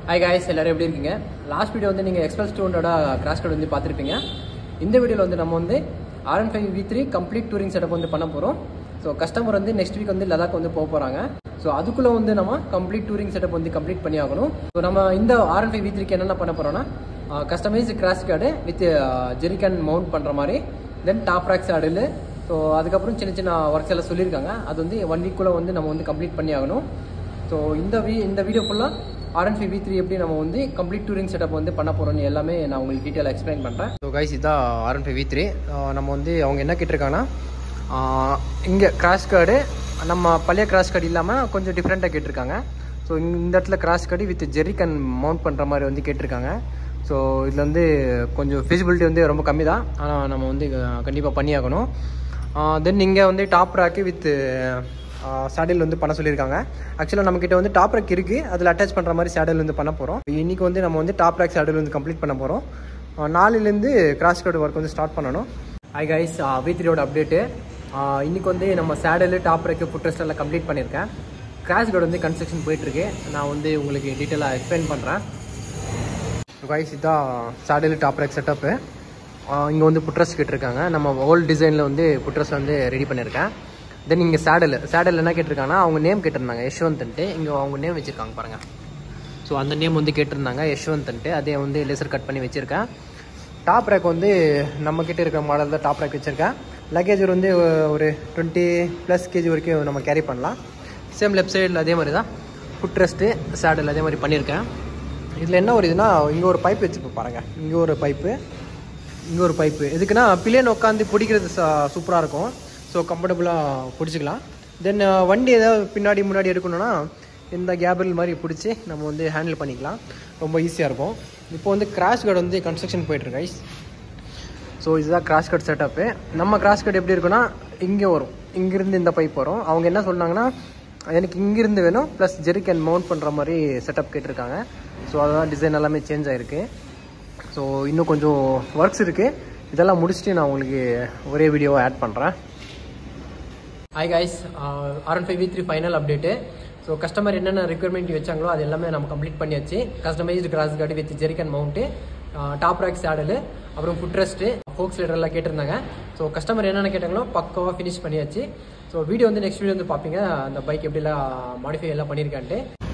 hi guys எல்லாரும் எப்படி இருக்கீங்க லாஸ்ட் வீடியோ வந்து நீங்கள் எக்ஸ்பிரஸ் டூ ஹண்ட்ரடா கிராஷ் கார்டு வந்து பார்த்துருப்பீங்க இந்த வீடியோவில் வந்து நம்ம வந்து RN five V three complete touring setup வந்து பண்ண போகிறோம் ஸோ கஸ்டமர் வந்து நெக்ஸ்ட் வீக் வந்து லடாக் வந்து போக போகிறாங்க ஸோ அதுக்குள்ளே வந்து நம்ம கம்ப்ளீட் டூரிங் செட்டப் வந்து கம்ப்ளீட் பண்ணி ஆகணும் ஸோ நம்ம இந்த ஆர்என் ஃபைவ் வி த்ரீக்கு என்னென்ன பண்ண போகிறோம்னா customise crash guard with jerrycan mount பண்ணுற மாதிரி then top rack saddle so அதுக்கப்புறம் சின்ன சின்ன ஒர்க்ஸ் எல்லாம் சொல்லியிருக்காங்க அது வந்து ஒன் வீக்குள்ளே வந்து நம்ம வந்து கம்ப்ளீட் பண்ணி ஆகணும் ஸோ இந்த வீ இந்த வீடியோ ஃபுல்லாக ஆர்என் ஃபைவ் வி த்ரீ எப்படி நம்ம வந்து கம்ப்ளீட் டூரிங் செட்டப் வந்து பண்ண போகிறோம்னு எல்லாமே நான் உங்களுக்கு டீட்டெயிலாக எக்ஸ்பிளைன் பண்ணுறேன் ஸோ கைஸ் இதான் ஆர்என் ஃபைவ் வி த்ரீ நம்ம வந்து அவங்க என்ன கேட்டிருக்காங்கன்னா இங்கே கிராஷ் கார்டு நம்ம பழைய கிராஷ் கார்டு இல்லாமல் கொஞ்சம் டிஃப்ரெண்ட்டாக கேட்டிருக்காங்க ஸோ இந்த இடத்துல crash guard with jerrycan mount பண்ணுற மாதிரி வந்து கேட்டிருக்காங்க ஸோ இதில் வந்து கொஞ்சம் ஃபிசிபிலிட்டி வந்து ரொம்ப கம்மி தான் ஆனால் நம்ம வந்து கண்டிப்பாக பண்ணியாகணும் தென் இங்கே வந்து டாப் ராக்கு வித் சேடல் வந்து பண்ண சொல்லியிருக்காங்க ஆக்சுவலாக நம்மக்கிட்ட வந்து டாப் ரேக் இருக்குது அதில் அட்டாச் பண்ணுற மாதிரி சேடல் வந்து பண்ண போகிறோம் இன்றைக்கி வந்து நம்ம வந்து டாப் ரேக் சேடல் வந்து கம்ப்ளீட் பண்ண போகிறோம் நாலுலேருந்து கிராஸ் கார்டு ஒர்க் வந்து ஸ்டார்ட் பண்ணணும் ஹை கைஸ் வி த்ரீயோட அப்டேட்டு இன்றைக்கி வந்து நம்ம saddle top rack foot rest எல்லாம் கம்ப்ளீட் பண்ணியிருக்கேன் கிராஷ் கார்டு வந்து கன்ஸ்ட்ரக்ஷன் போயிட்டுருக்கு நான் வந்து உங்களுக்கு டீட்டெயிலாக எக்ஸ்பிளைன் பண்ணுறேன் கைஸ் இதான் சேடல் டாப் ரேக் செட்டப்பு இங்கே வந்து புட்ரஸ் கேட்டிருக்காங்க நம்ம ஓல்டு டிசைனில் வந்து புட்ரஸ் வந்து ரெடி பண்ணியிருக்கேன் தென் இங்கே சேடல் சேடல் என்ன கேட்டிருக்காங்கன்னா அவங்க நேம் கேட்டிருந்தாங்க யஷ்வந்த்ன்ட்டு இங்கே அவங்க நேம் வச்சுருக்காங்க பாருங்கள் ஸோ அந்த நேம் வந்து கேட்டிருந்தாங்க யஷ்வந்த்ன்ட்டு அதே வந்து லேசர் கட் பண்ணி வச்சுருக்கேன் டாப் ரேக் வந்து நம்ம கிட்ட இருக்கிற மாடல் தான் டாப் ரேக் வச்சுருக்கேன் லக்கேஜ் வந்து ஒரு டுவெண்ட்டி ப்ளஸ் கேஜி வரைக்கும் நம்ம கேரி பண்ணலாம் சேம் லெஃப்ட் சைடில் அதே மாதிரி தான் ஃபுட் ரெஸ்ட்டு சேடல் அதே மாதிரி பண்ணியிருக்கேன் இதில் என்ன ஒரு இதுனா இங்கே ஒரு பைப் வச்சுப்போம் பாருங்கள் இங்கே ஒரு பைப்பு இங்கே ஒரு பைப்பு எதுக்குன்னா பிளேன் உட்காந்து பிடிக்கிறது சூப்பராக இருக்கும் ஸோ கம்ஃபர்டபுளாக பிடிச்சிக்கலாம் தென் வண்டி ஏதாவது பின்னாடி முன்னாடி எடுக்கணும்னா இந்த கேபிள் மாதிரி பிடிச்சி நம்ம வந்து ஹேண்டில் பண்ணிக்கலாம் ரொம்ப ஈஸியாக இருக்கும் இப்போ வந்து கிராஷ் கார்டு வந்து கன்ஸ்ட்ரக்ஷன் போயிட்டுருக்கு கைஸ் ஸோ இதுதான் கிராஷ் கார்டு செட்டப்பு நம்ம கிராஷ் கார்டு எப்படி இருக்குன்னா இங்கே வரும் இங்கேருந்து இந்த பைப் வரும் அவங்க என்ன சொன்னாங்கன்னா எனக்கு இங்கேருந்து வேணும் ப்ளஸ் ஜெரிக்கன் மவுண்ட் பண்ணுற மாதிரி செட்டப் கேட்டிருக்காங்க ஸோ அதெல்லாம் டிசைன் எல்லாமே சேஞ்ச் ஆகிருக்கு ஸோ இன்னும் கொஞ்சம் ஒர்க்ஸ் இருக்குது இதெல்லாம் முடிச்சுட்டு நான் உங்களுக்கு ஒரே வீடியோவை ஆட் பண்ணுறேன் hi guys R five V three final update so customer என்னென்ன ரெக்யர்மெண்ட் வச்சாங்களோ அது எல்லாமே நம்ம கம்ப்ளீட் பண்ணியாச்சு customised cross guard with jerrycan mount top rack saddle அப்புறம் ஃபுட் ரெஸ்ட்டு ஃபோக்ஸ் லீடர்லாம் கேட்டிருந்தாங்க ஸோ கஸ்டமர் என்னென்ன கேட்டாங்களோ பக்காவாக ஃபினிஷ் பண்ணியாச்சு ஸோ வீடியோ வந்து நெக்ஸ்ட் வீடியோ வந்து பார்ப்பீங்க அந்த பைக் எப்படிலாம் மாடிஃபை எல்லாம் பண்ணியிருக்கான்ட்டு